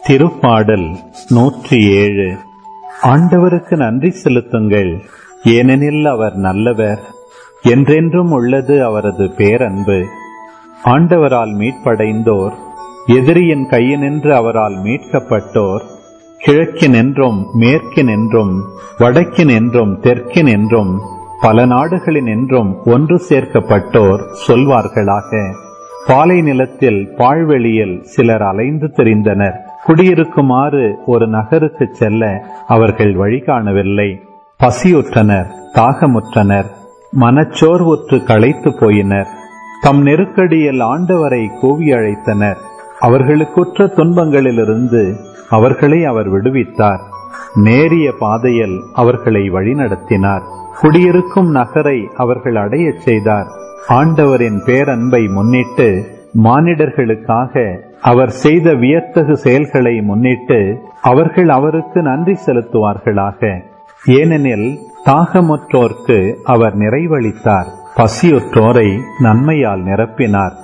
திருப்பாடல் நூற்றி ஏழு ஆண்டவருக்கு நன்றி செலுத்துங்கள் ஏனெனில் அவர் நல்லவர் என்றென்றும் உள்ளது அவரது பேரன்பு ஆண்டவரால் மீட்படைந்தோர் எதிரியின் கையினின்று அவரால் மீட்கப்பட்டோர் கிழக்கினின்றும் மேற்கினின்றும் வடக்கினின்றும் தெற்கினின்றும் பல நாடுகளினின்றும் ஒன்று சேர்க்கப்பட்டோர் சொல்வார்களாக பாலை நிலத்தில் பாழ்வெளியில் சிலர் அலைந்து திரிந்தனர் குடியிருக்குமாறு ஒரு நகருக்கு செல்ல அவர்கள் வழி காணவில்லை பசியுற்றனர் தாகமுற்றனர் மனச்சோர்வுற்று களைத்து போயினர் தம் நெருக்கடியில் ஆண்டவரை கூவி அழைத்தனர் அவர்களுக்குற்ற துன்பங்களிலிருந்து அவர்களை அவர் விடுவித்தார் நேரிய பாதையில் அவர்களை வழிநடத்தினார் குடியிருக்கும் நகரை அவர்கள் அடையச் செய்தார் ஆண்டவரின் பேரன்பை முன்னிட்டு மானிடர்களுக்காக அவர் செய்த வியத்தகு செயல்களை முன்னிட்டு அவர்கள் அவருக்கு நன்றி செலுத்துவார்களாக ஏனெனில் தாகமுற்றோர்க்கு அவர் நிறைவளித்தார் பசியுற்றோரை நன்மையால் நிரப்பினார்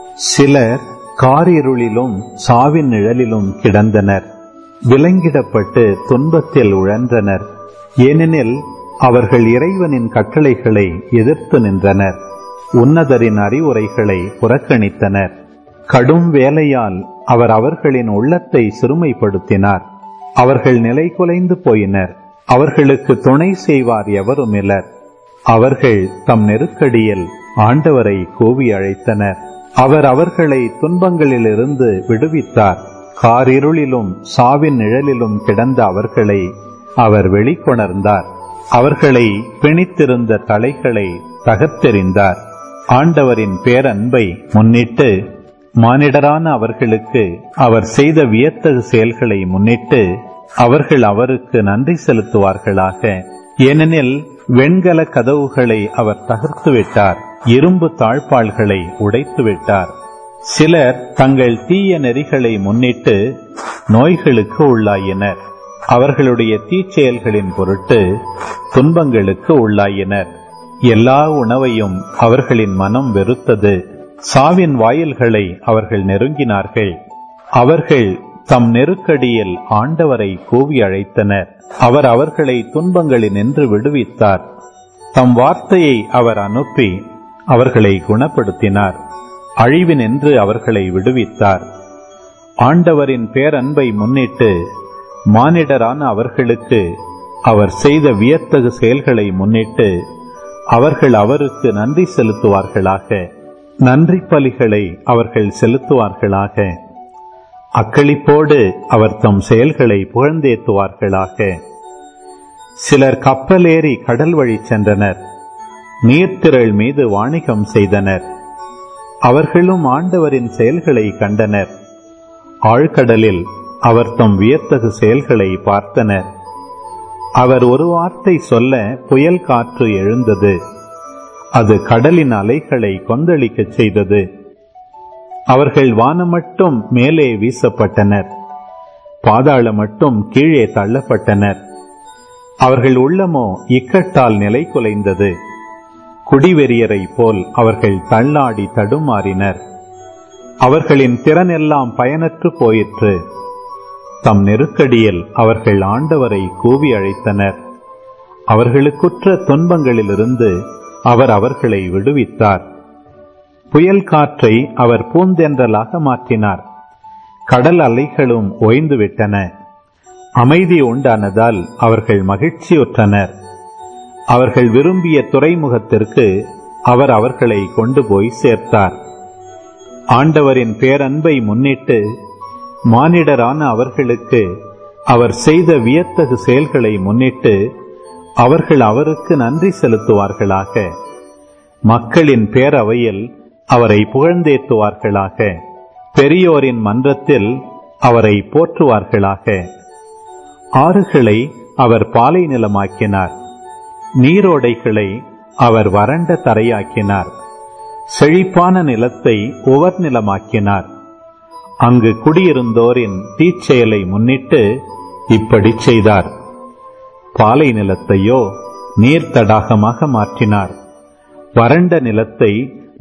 சிலர் காரிருளிலும் சாவின் நிழலிலும் கிடந்தனர் விலங்கிடப்பட்டு துன்பத்தில் உழன்றனர் ஏனெனில் அவர்கள் இறைவனின் கட்டளைகளை எதிர்த்து நின்றனர் உன்னதரின் அறிவுரைகளை புறக்கணித்தனர் கடும் வேலையால் அவர் அவர்களின் உள்ளத்தை சிறுமைப்படுத்தினார் அவர்கள் நிலை குலைந்து போயினர் அவர்களுக்கு துணை செய்வார் எவருமிலர் அவர்கள் தம் நெருக்கடியில் ஆண்டவரை கூவி அழைத்தனர் அவர் அவர்களை துன்பங்களிலிருந்து விடுவித்தார் காரிருளிலும் சாவின் நிழலிலும் கிடந்த அவர்களை அவர் வெளிக்கொணர்ந்தார் அவர்களை பிணித்திருந்த தலைகளை தகர்த்தெறிந்தார் ஆண்டவரின் பேரன்பை முன்னிட்டு மானிடரான அவர்களுக்கு அவர் செய்த வியத்தகு செயல்களை முன்னிட்டு அவர்கள் அவருக்கு நன்றி செலுத்துவார்களாக ஏனெனில் வெண்கல கதவுகளை அவர் தகர்த்து விட்டார் இரும்பு தாழ்பாள்களை உடைத்து விட்டார் சிலர் தங்கள் தீய நெறிகளை முன்னிட்டு நோய்களுக்கு உள்ளாயினர் அவர்களுடைய தீச்செயல்களின் பொருட்டு துன்பங்களுக்கு உள்ளாயினர் எல்லா உணவையும் அவர்களின் மனம் வெறுத்தது சாவின் வாயில்களை அவர்கள் நெருங்கினார்கள் அவர்கள் தம் நெருக்கடியில் ஆண்டவரை கூவி அழைத்தனர் அவர் அவர்களை துன்பங்களினின்று விடுவித்தார் தம் வார்த்தையை அவர் அனுப்பி அவர்களை குணப்படுத்தினார் அழிவினின்று அவர்களை விடுவித்தார் ஆண்டவரின் பேரன்பை முன்னிட்டு மானிடரான அவர்களுக்கு அவர் செய்த வியத்தகு செயல்களை முன்னிட்டு அவர்கள் அவருக்கு நன்றி செலுத்துவார்களாக நன்றி பலிகளை அவர்கள் செலுத்துவார்களாக அக்களிப்போடு அவர் தம் செயல்களை புகழ்ந்தேத்துவார்களாக சிலர் கப்பலேறி கடல் வழி சென்றனர் நீர்த்திரள் மீது வாணிகம் செய்தனர் அவர்களும் ஆண்டவரின் செயல்களை கண்டனர் ஆழ்கடலில் அவர் தம் வியத்தகு செயல்களை பார்த்தனர் அவர் ஒரு வார்த்தை சொல்ல புயல் காற்று எழுந்தது அது கடலின் அலைகளை கொந்தளிக்கச் செய்தது அவர்கள் வானம் மட்டும் மேலே வீசப்பட்டனர் பாதாள மட்டும் கீழே தள்ளப்பட்டனர் அவர்கள் உள்ளமோ இக்கட்டால் நிலை குலைந்தது குடிவெறியரை போல் அவர்கள் தள்ளாடி தடுமாறினர் அவர்களின் திறனெல்லாம் பயனற்று போயிற்று தம் நெருக்கடியில் அவர்கள் ஆண்டவரை கூவி அழைத்தனர் அவர்களுக்குற்ற துன்பங்களிலிருந்து அவர் அவர்களை விடுவித்தார் புயல் காற்றை அவர் பூந்தென்றலாக மாற்றினார் கடல் அலைகளும் ஓய்ந்துவிட்டன அமைதி உண்டானதால் அவர்கள் மகிழ்ச்சியுற்றனர் அவர்கள் விரும்பிய துறைமுகத்திற்கு அவர் அவர்களை கொண்டு போய் சேர்த்தார் ஆண்டவரின் பேரன்பை முன்னிட்டு மானிடரான அவர்களுக்கு அவர் செய்த வியத்தகு செயல்களை முன்னிட்டு அவர்கள் அவருக்கு நன்றி செலுத்துவார்களாக மக்களின் பேரவையில் அவரை புகழ்ந்தேத்துவார்களாக பெரியோரின் மன்றத்தில் அவரை போற்றுவார்களாக ஆறுகளை அவர் பாலை நிலமாக்கினார் நீரோடைகளை அவர் வறண்ட தரையாக்கினார் செழிப்பான நிலத்தை உவர் நிலமாக்கினார் அங்கு குடியிருந்தோரின் தீச்செயலை முன்னிட்டு இப்படி செய்தார் பாலை நிலத்தையோ நீர் தடாகமாக மாற்றினார் வறண்ட நிலத்தை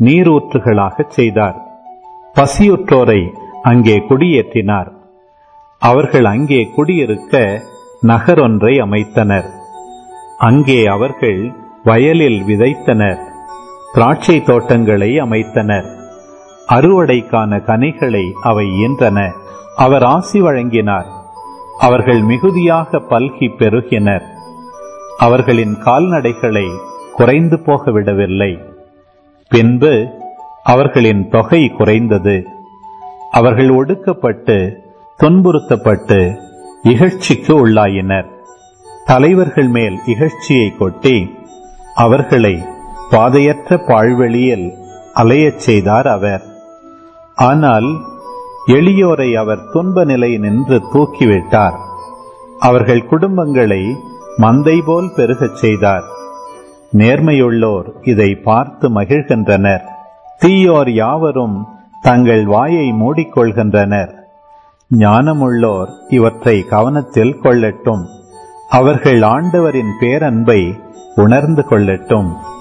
நீரூற்றுகளாகச் செய்தார் பசியுற்றோரை அங்கே குடியேற்றினார் அவர்கள் அங்கே குடியிருக்க நகரொன்றை அமைத்தனர் அங்கே அவர்கள் வயலில் விதைத்தனர் திராட்சை தோட்டங்களை அமைத்தனர் அறுவடைக்கான கனிகளை அவை ஈன்றன அவர் ஆசி வழங்கினார் அவர்கள் மிகுதியாக பல்கி பெருகினர் அவர்களின் கால்நடைகளை குறைந்து போக விடவில்லை பின்பு அவர்களின் தொகை குறைந்தது அவர்கள் ஒடுக்கப்பட்டு துன்புறுத்தப்பட்டு இகழ்ச்சிக்கு உள்ளாயினர் தலைவர்கள் மேல் இகழ்ச்சியை கொட்டி அவர்களை பாதையற்ற பாழ்வெளியில் அலையச் செய்தார் அவர் ஆனால் எளியோரை அவர் துன்ப நிலை நின்று தூக்கிவிட்டார் அவர்கள் குடும்பங்களை மந்தை போல் பெருகச் செய்தார் நேர்மையுள்ளோர் இதை பார்த்து மகிழ்கின்றனர் தீயோர் யாவரும் தங்கள் வாயை மூடிக்கொள்கின்றனர் ஞானமுள்ளோர் இவற்றை கவனத்தில் கொள்ளட்டும் அவர்கள் ஆண்டவரின் பேரன்பை உணர்ந்து கொள்ளட்டும்